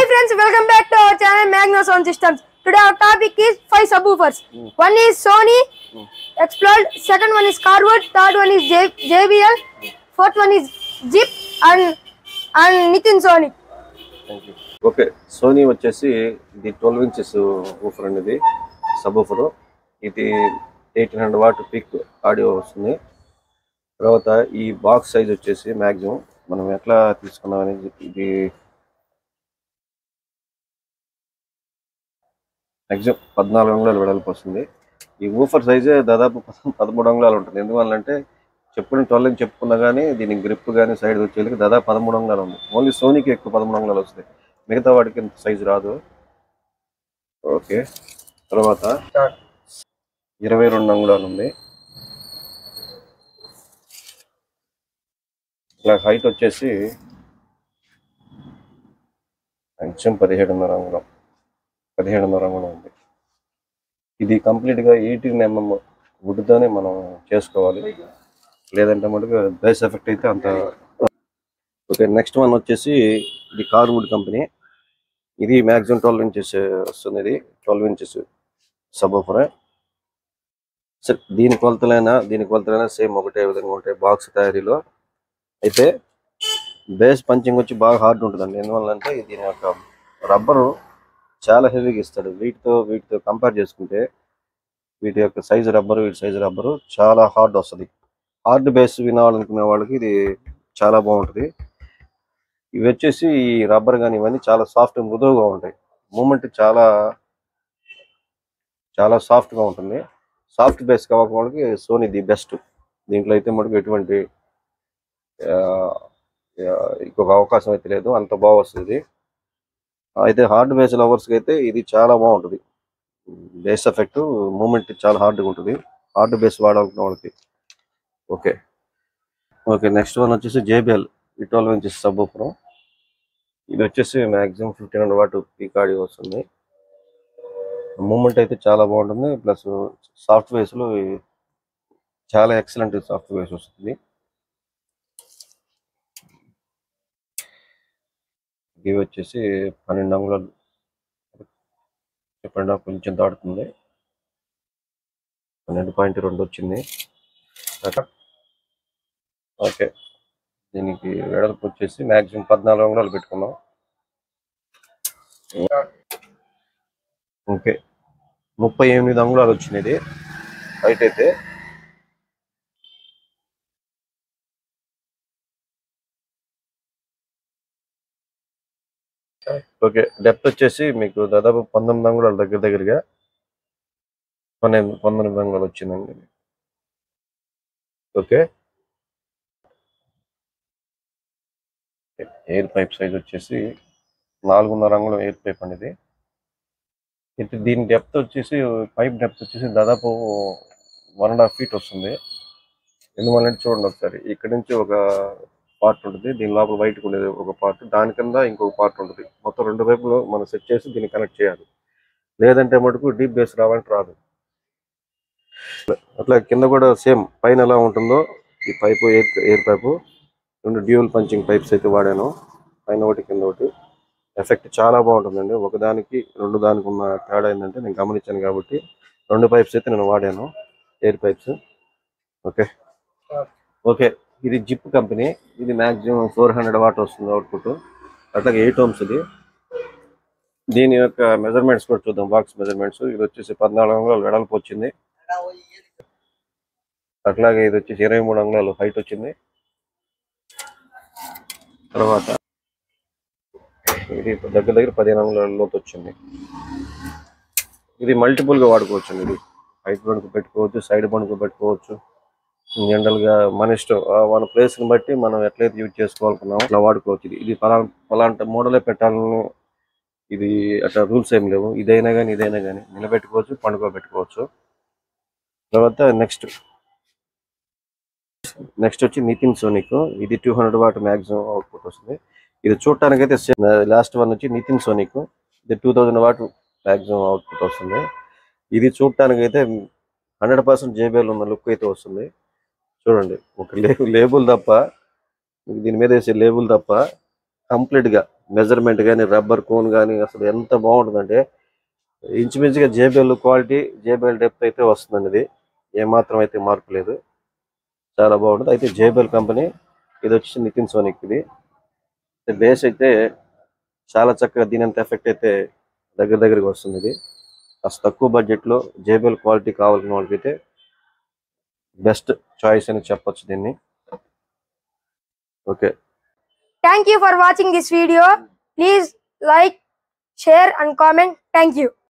Hi friends, welcome back to our channel Magno Sound Systems. Today our topic is five subwoofers. One is Sony Explode, second one is Carwood, third one is J- JBL, fourth one is Jeep and and Nitin Sony. Thank you okay Sony వచ్చేసి ఇది twelve inches woofer అనేది subwoofer ఇది eighteen hundred watt peak audio వస్తుంది తర్వాత ఈ box size వచ్చేసి maximum మనం ఎట్లా తీసుకున్నాం అనేది ఇది మ్యాక్సిమం పద్నాలుగు అంగుళాలు వెడల్పు వస్తుంది ఈ ఊఫర్ సైజే దాదాపు పద- పదమూడు అంగుళాలు ఉంటుంది ఎందువల్లంటే చెప్పుకుని ట్వెల్వ్ అని చెప్పుకున్నా కానీ దీని గ్రిప్ కానీ సైడ్ వచ్చేది దాదాపు పదమూడు అంగుళాలు ఉంది ఓన్లీ సోనీకి ఎక్కువ పదమూడు అంగుళాలు వస్తాయి మిగతా వాడికి ఇంత సైజు రాదు ఓకే తర్వాత ఇరవై రెండు అంగుళాలు ఉంది ఇలా హైట్ వచ్చేసి కొంచెం పదిహేడున్నర అంగుళం పదిహేడున్నర అంగుళం ఉంది ఇది కంప్లీట్గా ఎయిటీన్ ఎంఎం వుడ్తోనే మనం చేసుకోవాలి లేదంటే మటుకు బేస్ ఎఫెక్ట్ అయితే అంత ఓకే నెక్స్ట్ వన్ వచ్చేసి ఇది కార్వుడ్ కంపెనీ ఇది మ్యాక్సిమం ట్వెల్వ్ ఇంచెస్ వస్తుంది ఇది ట్వెల్వ్ ఇంచెస్ సబోఫర్ సరే దీని కొలతలైనా దీని కొలతలైనా సేమ్ ఒకటే విధంగా ఉంటాయి బాక్స్ తయారీలో అయితే బేస్ పంచింగ్ వచ్చి బాగా హార్డ్ ఉంటుందండి ఎందువల్లంటే దీని యొక్క రబ్బరు చాలా హెవీగా ఇస్తాడు వీటితో వీటితో కంపేర్ చేసుకుంటే వీటి యొక్క సైజు రబ్బరు వీటి సైజు రబ్బరు చాలా హార్డ్ వస్తుంది హార్డ్ బేస్ వినాలనుకునే వాళ్ళకి ఇది చాలా బాగుంటుంది ఇవి వచ్చేసి ఈ రబ్బర్ కానీ ఇవన్నీ చాలా సాఫ్ట్ మృదువుగా ఉంటాయి మూమెంట్ చాలా చాలా సాఫ్ట్ గా ఉంటుంది సాఫ్ట్ బేస్ కావాలి వాళ్ళకి సోనీ ది బెస్ట్ దీంట్లో అయితే మటుకు ఎటువంటి ఆ, ఆ, ఇంకొక అవకాశం అయితే లేదు అంత బాగా వస్తుంది అయితే హార్డ్ బేస్ లవర్స్కి అయితే ఇది చాలా బాగుంటుంది బేస్ ఎఫెక్ట్ మూమెంట్ చాలా హార్డ్గా ఉంటుంది హార్డ్ బేస్ వాడాలనుకున్న వాళ్ళకి ఓకే ఓకే నెక్స్ట్ వన్ వచ్చేసి జేబిఎల్ ఈ ట్వెల్వ్ ఇంచెస్ సబ్ ఇది వచ్చేసి maximum fifteen hundred watt peak audio వస్తుంది మూమెంట్ అయితే చాలా బాగుంటుంది ప్లస్ సాఫ్ట్వేర్స్ లో ఈ చాలా ఎక్సలెంట్ సాఫ్ట్వేర్స్ వస్తుంది ఇవి వచ్చేసి పన్నెండు అంగుళాలు చెప్పండి కొంచెం దాటుతుంది పన్నెండు పాయింట్ రెండు వచ్చింది ఓకే దీనికి వెడల్పు వచ్చేసి మాక్సిమం పద్నాలుగు అంగుళాలు పెట్టుకున్నాం ఓకే ముప్పై ఎనిమిది అంగుళాలు వచ్చినది హైట్ అయితే ఓకే డెప్త్ వచ్చేసి మీకు దాదాపు పంతొమ్మిది అంగుళాలు దగ్గర దగ్గరగా పన్నెండు పంతొమ్మిది అంగుళాలు వచ్చిందండి ఓకే ఎయిర్ పైప్ సైజ్ వచ్చేసి నాలుగున్నర అంగుళం ఎయిర్ పైప్ అనేది ఇది దీని డెప్త్ వచ్చేసి పైప్ డెప్త్ వచ్చేసి దాదాపు వన్ అండ్ హాఫ్ ఫీట్ వస్తుంది ఎందువల్లంటే చూడండి ఒకసారి ఇక్కడ నుంచి ఒక పార్ట్ ఉంటుంది దీని లోపల వైట్ ఉండేది ఒక పార్ట్ దాని కింద ఇంకొక పార్ట్ ఉంటుంది మొత్తం రెండు వైపులు మనం సెట్ చేసి దీన్ని కనెక్ట్ చేయాలి లేదంటే మటుకు డీప్ బేస్ రావాలంటే రాదు అట్లా కింద కూడా సేమ్ పైన ఎలా ఉంటుందో ఈ పైపు ఎయిర్ ఎయిర్ పైపు రెండు డ్యూయల్ పంచింగ్ పైప్స్ అయితే వాడాను పైన ఒకటి కింద ఒకటి ఎఫెక్ట్ చాలా బాగుంటుందండి ఒకదానికి రెండు దానికి ఉన్న తేడా ఏంటంటే నేను గమనించాను కాబట్టి రెండు పైప్స్ అయితే నేను వాడాను ఎయిర్ పైప్స్ ఓకే ఓకే ఇది జిప్ కంపెనీ ఇది మాక్సిమం ఫోర్ హండ్రెడ్ వాట్ వస్తుంది అవుట్పుట్ అట్లాగే ఎయిట్ ఓమ్స్ ఇది దీని యొక్క మెజర్మెంట్స్ కూడా చూద్దాం బాక్స్ మెజర్మెంట్స్ ఇది వచ్చేసి పద్నాలుగు అంగుళాలు వెడల్పు వచ్చింది అట్లాగే ఇది వచ్చేసి ఇరవై మూడు అంగుళాలు హైట్ వచ్చింది తర్వాత ఇది దగ్గర దగ్గర పదిహేను అంగుళాల లోతు వచ్చింది ఇది మల్టిపుల్ గా వాడుకోవచ్చు ఇది హైట్ బండ్కు పెట్టుకోవచ్చు సైడ్ బండ్కు పెట్టుకోవచ్చు జనరల్ గా మన ఇష్టం ఆ మన ప్లేస్ ని బట్టి మనం ఎట్లయితే యూజ్ చేసుకోవాలనుకున్నామో అట్లా వాడుకోవచ్చు ఇది ఇది పలా పలాంటి మోడలే పెట్టాలని ఇది అట్లా రూల్స్ ఏం లేవు ఇదైనా కానీ ఇదైనా కానీ నిలబెట్టుకోవచ్చు పండుకోబెట్టుకోవచ్చు తర్వాత నెక్స్ట్ నెక్స్ట్ వచ్చి నితిన్ సోనిక్ ఇది two hundred watt maximum output వస్తుంది ఇది చూడటానికి అయితే లాస్ట్ వన్ వచ్చి నితిన్ సోనిక్ ఇది two thousand watt maximum output వస్తుంది ఇది చూడటానికి అయితే హండ్రెడ్ పర్సెంట్ జేబీఎల్ ఉన్న లుక్ అయితే వస్తుంది చూడండి ఒక లేబుల్ లేబుల్ తప్ప దీని మీద వేసే లేబుల్ తప్ప కంప్లీట్ గా మెజర్మెంట్ కానీ రబ్బర్ కోన్ కానీ అసలు ఎంత బాగుంటుందంటే ఇంచుమించుగా జేబిఎల్ క్వాలిటీ జేబిఎల్ డెప్త్ అయితే వస్తుందండి ఇది ఏమాత్రం అయితే మార్పు లేదు చాలా బాగుంటుంది అయితే జేబిఎల్ కంపెనీ ఇది వచ్చి నితిన్ సోనిక్ ఇది బేస్ అయితే చాలా చక్కగా దీని అంత ఎఫెక్ట్ అయితే దగ్గర దగ్గరికి వస్తుంది ఇది కాస్త తక్కువ బడ్జెట్ లో జేబిఎల్ క్వాలిటీ కావాలన్న వాళ్ళకైతే బెస్ట్ చాయిస్ అని చెప్పొచ్చు దీన్ని okay Thank you for watching this video. Please like, share and comment. Thank you.